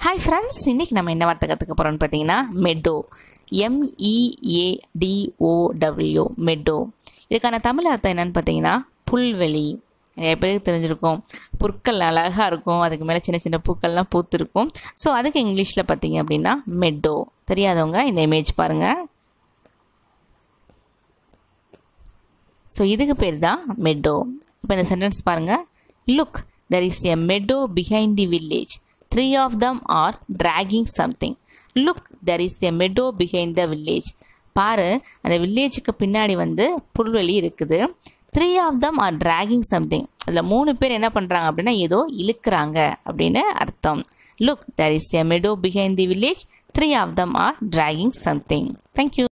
hi friends இன்றைக்கி நம்ம என்ன வார்த்தை கற்றுக்க போகிறோம்னு பார்த்தீங்கன்னா மெடோ எம்இஏடிஓடபிள்யூ மெடோ இதுக்கான தமிழ் அர்த்தம் என்னன்னு பார்த்தீங்கன்னா புல்வெளி நிறைய பேருக்கு தெரிஞ்சிருக்கும் புற்கள் அழகாக இருக்கும் அதுக்கு மேலே சின்ன சின்ன பூக்கள்லாம் பூத்திருக்கும் ஸோ அதுக்கு இங்கிலீஷில் பார்த்தீங்க அப்படின்னா மெடோ தெரியாதவங்க இந்த இமேஜ் பாருங்கள் ஸோ இதுக்கு பேர் தான் மெடோ இப்போ இந்த சென்டென்ஸ் பாருங்கள் look there is a meadow behind the village three of them are dragging something look there is a meadow behind the village பாரு அந்த வில்லேஜுக்கு பின்னாடி வந்து புல்வெளி இருக்குது three of them are dragging something அதில் மூணு பேர் என்ன பண்ணுறாங்க அப்படின்னா ஏதோ இழுக்கிறாங்க அப்படின்னு அர்த்தம் look there is a meadow behind the village three of them are dragging something thank you